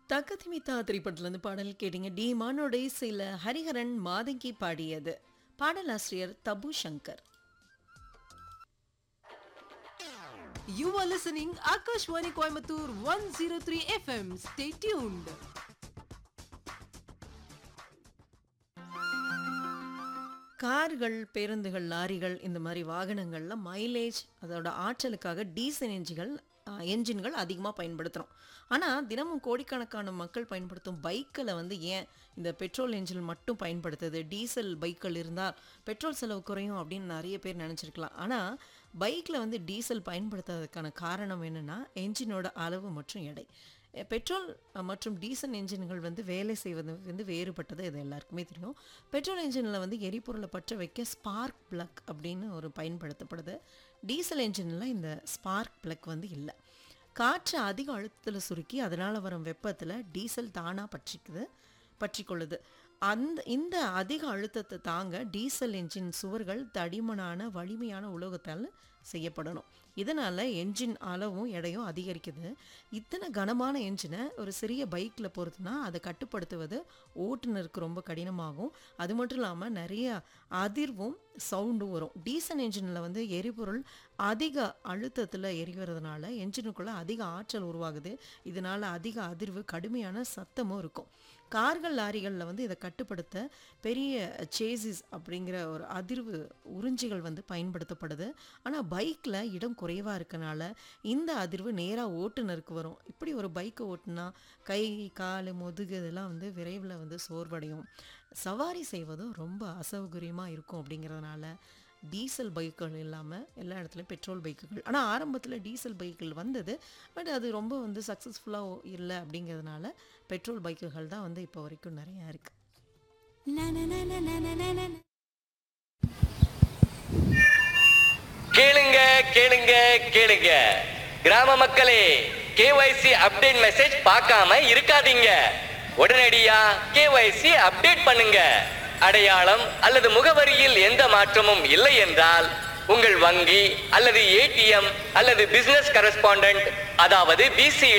தக்கதிமித்தா திரைப்படத்துலேருந்து பாடல் கேட்டீங்க டி மானோட இசையில் ஹரிஹரன் மாதங்கி பாடியது பாடலாசிரியர் தபு Shankar You are listening Akashwani Coimbatore 103 FM. Stay tuned. கார்கள் பேருந்துகள் லாரிகள் இந்த மாதிரி வாகனங்கள்ல மைலேஜ் அதோட ஆற்றலுக்காக டீசல் என்ஜின்கள் என்ஜின்கள் அதிகமாக பயன்படுத்துகிறோம் ஆனால் தினமும் கோடிக்கணக்கான மக்கள் பயன்படுத்தும் பைக்கில் வந்து ஏன் இந்த பெட்ரோல் என்ஜின் மட்டும் பயன்படுத்துது டீசல் பைக்கள் இருந்தால் பெட்ரோல் செலவு குறையும் அப்படின்னு நிறைய பேர் நினச்சிருக்கலாம் ஆனால் பைக்கில் வந்து டீசல் பயன்படுத்தாததுக்கான காரணம் என்னென்னா என்ஜினோட அளவு மற்றும் எடை எ, பெட்ரோல் அ, மற்றும் டீசல் என்ஜின்கள் வந்து வேலை செய்வது வந்து வேறுபட்டது இது எல்லாருக்குமே தெரியும் பெட்ரோல் என்ஜினில் வந்து எரிபொருளை பற்ற வைக்க ஸ்பார்க் பிளக் அப்படின்னு ஒரு பயன்படுத்தப்படுது டீசல் என்ஜினில் இந்த ஸ்பார்க் பிளக் வந்து இல்லை காற்று அதிக அழுத்தத்தில் சுருக்கி அதனால் வரும் வெப்பத்தில் டீசல் தானாக பற்றிக்குது பற்றிக்கொள்ளுது அந்த இந்த அதிக அழுத்தத்தை தாங்க டீசல் என்ஜின் சுவர்கள் தடிமனான வலிமையான உலோகத்தால் செய்யப்படணும் இதனால் என்ஜின் அளவும் எடையும் அதிகரிக்குது இத்தனை கனமான என்ஜினை ஒரு சிறிய பைக்கில் பொறுத்துனா அதை கட்டுப்படுத்துவது ஓட்டுநருக்கு ரொம்ப கடினமாகும் அது மட்டும் இல்லாமல் நிறைய அதிர்வும் சவுண்டும் வரும் டீசல் என்ஜினில் வந்து எரிபொருள் அதிக அழுத்தத்தில் எரிகிறதுனால என்ஜினுக்குள்ளே அதிக ஆற்றல் உருவாகுது இதனால் அதிக அதிர்வு கடுமையான சத்தமும் இருக்கும் கார்கள் லாரிகளில் வந்து இதை கட்டுப்படுத்த பெரிய சேசிஸ் அப்படிங்கிற ஒரு அதிர்வு உறிஞ்சிகள் வந்து பயன்படுத்தப்படுது ஆனால் பைக்கில் இடம் குறைவாக இருக்கனால இந்த அதிர்வு நேராக ஓட்டுநருக்கு வரும் இப்படி ஒரு பைக்கை ஓட்டுனா கை கால் முதுகு இதெல்லாம் வந்து விரைவில் வந்து சோர்வடையும் சவாரி செய்வதும் ரொம்ப அசௌகரியமாக இருக்கும் அப்படிங்கிறதுனால டீசல் பைக்குகள் இல்லாமல் எல்லா இடத்துலையும் பெட்ரோல் பைக்குகள் ஆனால் ஆரம்பத்தில் டீசல் பைக்குகள் வந்தது பட் அது ரொம்ப வந்து சக்ஸஸ்ஃபுல்லாக இல்லை அப்படிங்கிறதுனால பெட்ரோல் பைக்குகள் தான் வந்து இப்போ வரைக்கும் நிறையா இருக்குது கேளுங்க கேளுங்க கேளுங்க கிராம மக்களே கேஒய்சி அப்டேட் மெசேஜ் பார்க்காம இருக்காதீங்க உடனடியா கேஒய்சி அப்டேட் பண்ணுங்க அடையாளம் அல்லது முகவரியில் எந்த மாற்றமும் இல்லை என்றால் உங்கள் வங்கி அல்லது ஏடிஎம் அல்லது பிசினஸ் கரஸ்பாண்டன்ட் அதாவது பிசி